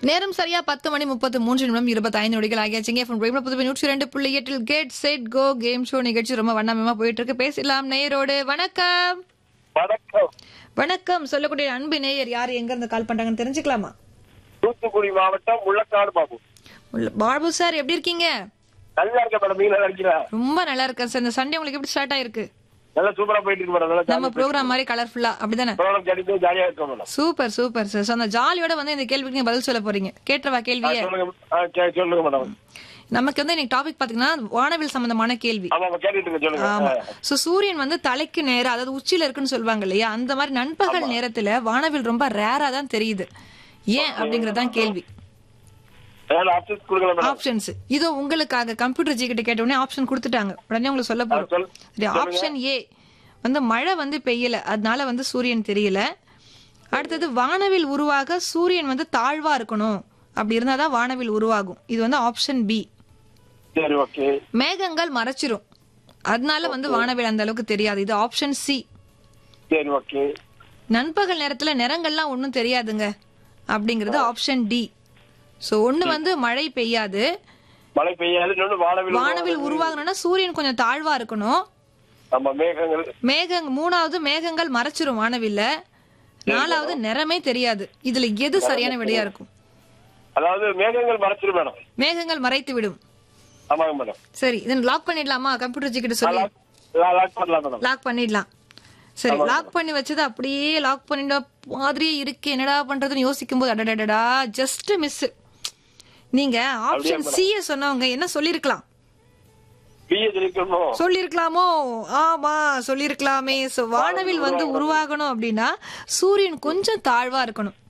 நேரம் சரியா பத்து மணி முப்பத்து மூன்று நிமிடம் இருபத்தி ஐந்து நொடிகள் ஆகியாச்சுங்க from ரேடியோ புதுவை நூற்றி ரெண்டு புள்ளி எட்டில் get set go game show நிகழ்ச்சி ரொம்ப வண்ணமயமா போயிட்டு இருக்கு பேசலாம் நேயரோடு வணக்கம் வணக்கம் வணக்கம் சொல்லக்கூடிய அன்பு நேயர் யார் எங்க இருந்து கால் பண்றாங்கன்னு தெரிஞ்சுக்கலாமா தூத்துக்குடி மாவட்டம் முள்ளக்காடு பாபு உள்ள- பாபு சார் எப்படி இருக்கீங்க நல்லா இருக்க மேடம் நீங்க நல்லா இருக்கீங்களா ரொம்ப நல்லா இருக்கேன் சார் இந்த சண்டே உங்களுக்கு எப்படி ஸ்டார்ட் ஆயிருக்கு நல்லா சூப்பரா போயிட்டு இருக்கு மேடம் நல்லா நம்ம ப்ரோக்ராம் மாதிரி கலர்ஃபுல்லா அப்படிதானே ப்ரோக்ராம் கிடைத்து ஜாலியா இருக்கோம் மேடம் சூப்பர் சூப்பர் சார் அந்த ஜாலியோட வந்து இந்த கேள்விக்கு நீங்க பதில் சொல்ல போறீங்க கேட்டுவா ஆ, கேள்வியே சொல்லுங்க ஆ, கே- சொல்லுங்க மேடம் நமக்கு வந்து இன்னைக்கு டாபிக் பாத்தீங்கன்னா வானவில் சம்பந்தமான கேள்வி ஆமா ஆமா, கேட்டுட்டு இருக்கேன் சொல்லுங்க ஆமா சோ சூரியன் வந்து தலைக்கு நேரா அதாவது உச்சியில இருக்குன்னு சொல்லுவாங்க இல்லையா அந்த மாதிரி நண்பகல் நேரத்துல வானவில் ரொம்ப ரேரா தான் தெரியுது ஏன் அப்படிங்கறதுதான் கேள்வி ஏதாவது ஆப்ஷன்ஸ் கொடுக்கல மேடம் ஆப்ஷன்ஸ் இதோ உங்களுக்காக கம்ப்யூட்டர் ஜி கிட்ட கேட்ட உடனே ஆப்ஷன் கொடுத்துட்டாங்க உடனே உங்களுக்கு சொல்ல போறோம் சொல்- சரி ஆப்ஷன் ஏ வந்து மழை வந்து பெய்யல அதனால வந்து சூரியன் தெரியல அடுத்தது வானவில் உருவாக சூரியன் வந்து தாழ்வா இருக்கணும் அப்படி இருந்தாதான் வானவில் உருவாகும் இது வந்து ஆப்ஷன் பி சரி ஓகே மேகங்கள் மறைச்சிரும் அதனால வந்து வானவில் அந்த அளவுக்கு தெரியாது இது ஆப்ஷன் சி சரி ஓகே நண்பகல் நேரத்துல நிறங்கள்லாம் ஒன்றும் தெரியாதுங்க அப்படிங்கிறது ஆப்ஷன் டி சோ ஒண்ணு வந்து மழை பெய்யாது மழை பெய்யாது இன்னொன்னு வானவில் வானவில் உருவாகணும்னா சூரியன் கொஞ்சம் தாழ்வா இருக்கணும் நம்ம மேகங்கள் மேகங் மூணாவது மேகங்கள் மறைச்சிரும் வானவில்ல நாலாவது நிறமே தெரியாது இதுல எது சரியான விடையா இருக்கும் அதாவது மேகங்கள் மறைச்சிரும் மேடம் மேகங்கள் மறைத்து விடும் ஆமாங்க மேடம் சரி இதை லாக் பண்ணிடலாமா கம்ப்யூட்டர் ஜிக்கிட்ட சொல்லி லாக் பண்ணலாம் மேடம் லாக் பண்ணிடலாம் சரி லாக் பண்ணி வச்சது அப்படியே லாக் பண்ணிட்ட மாதிரியே இருக்கு என்னடா பண்றதுன்னு யோசிக்கும் போது அடடடடா ஜஸ்ட் மிஸ் நீங்க ஆப்ஷன் சி சொன்னவங்க என்ன சொல்லிருக்கலாம் பிஏ தெரிவிக்கணும் சொல்லிருக்கலாமோ ஆமா சொல்லிருக்கலாமே சோ வானவில் வந்து உருவாகணும் அப்படின்னா சூரியன் கொஞ்சம் தாழ்வா இருக்கணும்